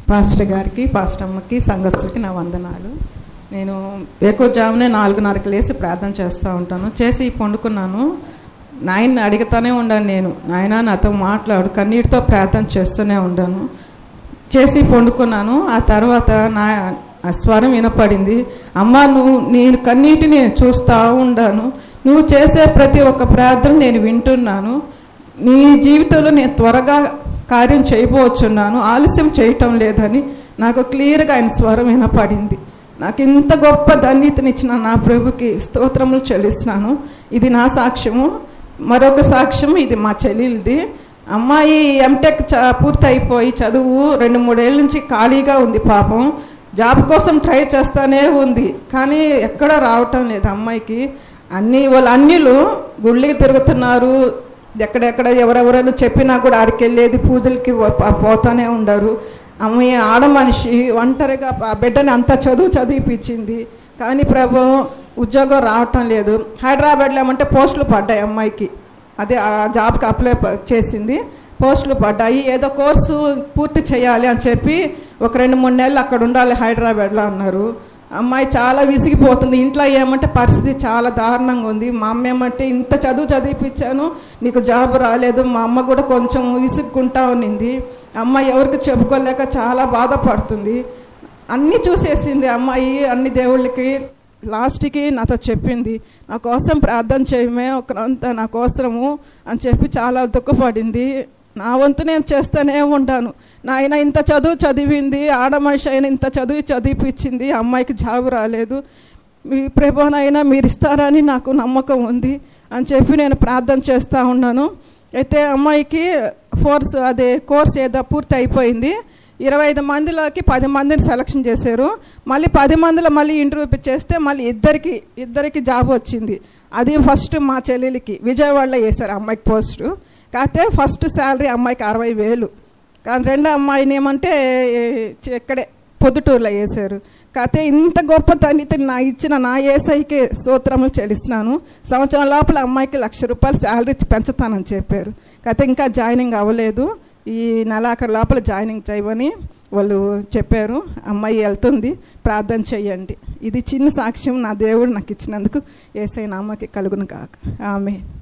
pastor గారికి pastor అమ్మకి సంఘస్థులకి నా వందనాలు నేను జామునే నాలుగున్నరకు లేసి ప్రార్థన చేస్తూ ఉంటాను చేసి పండుకున్నాను నాయన్ని అడుగుతూనే ఉన్నాను నేను నాయన నాతో మాట్లాడు కన్నీటితో ప్రార్థన చేస్తూనే ఉన్నాను చేసి పండుకున్నాను ఆ తర్వాత నా ఆ స్వరం వినపడింది అమ్మ నువ్వు నేను కన్నీటిని చూస్తూ ఉండాను నువ్వు చేసే ప్రతి ఒక్క ప్రార్థన నేను వింటున్నాను నీ జీవితంలో నేను త్వరగా కార్యం చేయబోచున్నాను ఆలస్యం చేయటం లేదని నాకు క్లియర్గా ఆయన స్వరం వినపడింది నాకు ఇంత గొప్ప ధన్యతనిచ్చిన నా ప్రభుకి స్తోత్రములు చెల్లిస్తున్నాను ఇది నా సాక్ష్యము మరొక సాక్ష్యం ఇది మా చెల్లెలిది అమ్మాయి ఎంటెక్ చ పూర్తి అయిపోయి చదువు రెండు మూడేళ్ళ నుంచి ఖాళీగా ఉంది పాపం జాబ్ కోసం ట్రై చేస్తానే ఉంది కానీ ఎక్కడ రావటం లేదు అమ్మాయికి అన్ని వాళ్ళ అన్యులు గుళ్ళకి తిరుగుతున్నారు ఎక్కడెక్కడ ఎవరెవరైనా చెప్పినా కూడా ఆడికి వెళ్ళేది పూజలకి పో- పోతానే ఉండరు అమ్మాయి ఆడ మనిషి ఒంటరిగా ఆ బిడ్డని అంత చదువు చదివిపించింది కానీ ప్రభు ఉద్యోగం రావటం లేదు హైదరాబాద్లో ఏమంటే పోస్టులు పడ్డాయి అమ్మాయికి అదే ఆ జాబ్కి అప్లై ప- చేసింది పోస్టులు పడ్డాయి ఏదో కోర్సు పూర్తి చేయాలి అని చెప్పి ఒక రెండు మూడు నెలలు అక్కడ ఉండాలి హైదరాబాద్లో అన్నారు అమ్మాయి చాలా విసిగిపోతుంది ఇంట్లో ఏమంటే పరిస్థితి చాలా దారుణంగా ఉంది మా అమ్మ ఏమంటే ఇంత చదువు చదివిపించాను నీకు జాబ్ రాలేదు మా అమ్మ కూడా కొంచెం విసుక్కుంటా ఉన్నింది అమ్మాయి ఎవరికి చెప్పుకోలేక చాలా బాధపడుతుంది అన్నీ చూసేసింది అమ్మాయి అన్ని దేవుళ్ళకి లాస్ట్కి నాతో చెప్పింది నా కోసం ప్రార్థన చేయమే ఒకరంతా నా కోసము అని చెప్పి చాలా దుఃఖపడింది నా వంతు నేను చేస్తూనే ఉంటాను నాయన ఇంత చదువు చదివింది ఆడ మనిషి అయినా ఇంత చదువు చదివిపించింది అమ్మాయికి జాబ్ రాలేదు మీ ప్రభానైనా మీరు ఇస్తారని నాకు నమ్మకం ఉంది అని చెప్పి నేను ప్రార్థన చేస్తూ ఉన్నాను అయితే అమ్మాయికి ఫోర్స్ అదే కోర్స్ ఏదో పూర్తి అయిపోయింది ఇరవై ఐదు మందిలోకి పది మందిని సెలక్షన్ చేశారు మళ్ళీ పది మందిలో మళ్ళీ ఇంటర్వ్యూ చేస్తే మళ్ళీ ఇద్దరికి ఇద్దరికి జాబ్ వచ్చింది అది ఫస్ట్ మా చెల్లెలికి విజయవాడలో వేశారు అమ్మాయికి పోస్టు కాకపోతే ఫస్ట్ శాలరీ అమ్మాయికి అరవై వేలు కానీ రెండో అమ్మాయిని ఏమంటే ఏ, ఇక్కడే పొద్దుటూరులో వేశారు కాకపోతే ఇంత గొప్ప తనితని నా ఇచ్చిన నా ఏసైకి సూత్రములు చెల్లిస్తున్నాను సంవత్సరం లోపల అమ్మాయికి లక్ష రూపాయలు శాలరీ పెంచుతానని చెప్పారు కాకపోతే ఇంకా జాయినింగ్ అవ్వలేదు ఈ నెలాఖరు లోపల జాయినింగ్ చేయమని వాళ్ళు చెప్పారు అమ్మాయి వెళ్తుంది ప్రార్థన చెయ్యండి ఇది చిన్న సాక్ష్యం నా దేవుడు నాకు ఇచ్చినందుకు ఏసై నామకి కలుగును కాక ఆమె